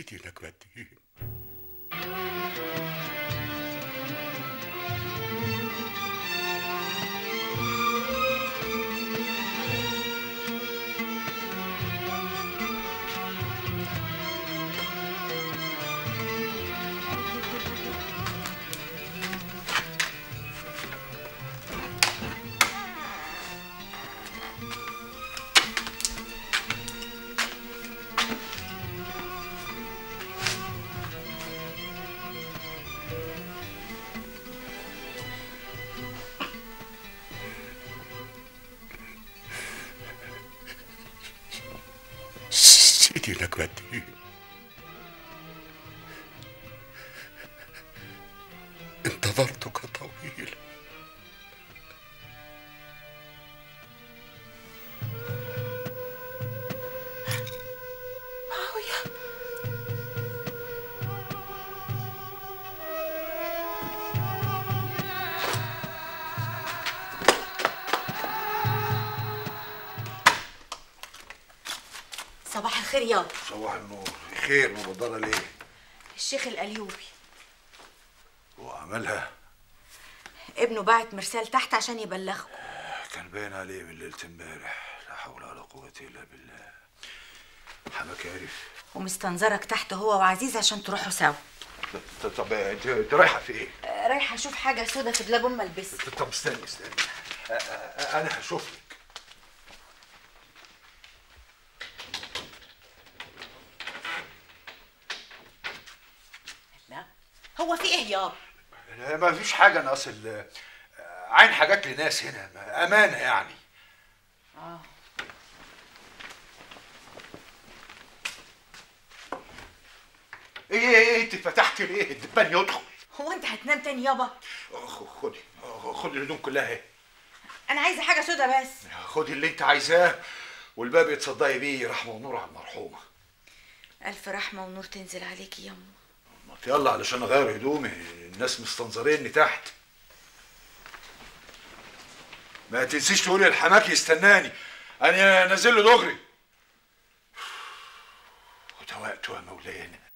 دينك والدين دينك والدين انتظرتك طويلا معاوية صباح الخير يابا صباح النور خير مبضرة ليه الشيخ الأليوبي وعملها ابنه بعت مرسال تحت عشان يبلغه كان باين عليه من ليلة امبارح لا حول ولا قوة إلا بالله حماك عارف ومستنظرك تحت هو وعزيز عشان تروحوا سوا ط- طب انت انت رايحة في ايه؟ آه، رايحة أشوف حاجة سودا في دولاب أم ألبسها طب استني استني أ- أ- انا هشوف لك لا هو في إيه يابا لا، ما فيش حاجة انا اصل عين حاجات لناس هنا ما- امانة يعني آه ايه ايه ايه انت فتحت ليه؟ الدبان يدخل هو أنت هتنام تاني يابا خ- خدي خدي الهدوم كلها اهي أنا عايزة حاجة سودا بس خدي اللي انت عايزاه والباقي تصدقي بيه رحمه ونور على المرحومه ألف رحمة ونور تنزل عليكي يا أم ما يلا علشان اغير هدومي الناس مستنظريني تحت ما تنسيش تقولي الحماك يستناني انا نازل له دغري وده وقته يا مولانا